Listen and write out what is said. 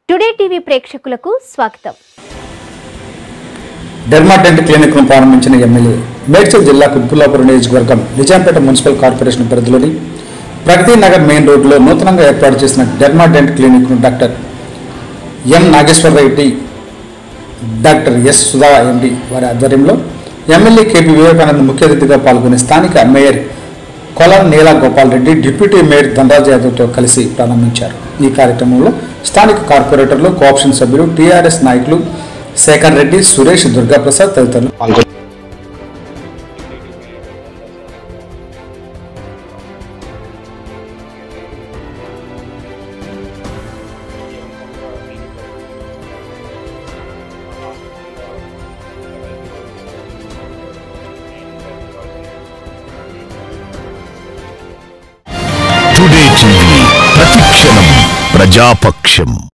today TV ప్రేక్షకులకు స్వాగతం డెర్మాటెంట్ clinic ను ప్రారంభించిన ఎమ్మెల్యే మేడ్చల్ జిల్లా కుత్బుల్లాపురం నియోజకవర్గం నిజాంపేట మున్సిపల్ కార్పొరేషన్ పరిధిలోని ప్రగతి నగర్ మెయిన్ రోడ్డులో నూతనంగా ఏర్పాటు చేసిన డెర్మాటెంట్ క్లినిక్ ను doctor M Nageswara Reddy doctor S Sudha MD వారి ఆధ్వర్యంలో ఎమ్మెల్యే కేపీ వివేకానంద్ ముఖ్య అతిథిగా పాల్గొని స్థానిక mayor Kolan Neela Gopal Reddy deputy mayor Dhanaraj యాదవ్తో కలిసి ప్రారంభించారు ఈ కార్యక్రమంలో స్థానిక కార్పొరేటర్లు కోఆప్షన్ సభ్యులు టీఆర్ఎస్ నాయకులు శేఖర్ రెడ్డి సురేష్ దుర్గాప్రసాద్ తదితరులు పాల్గొన్నారు టుడే టీవీ ప్రతిక్షణం ప్రజాపక్షం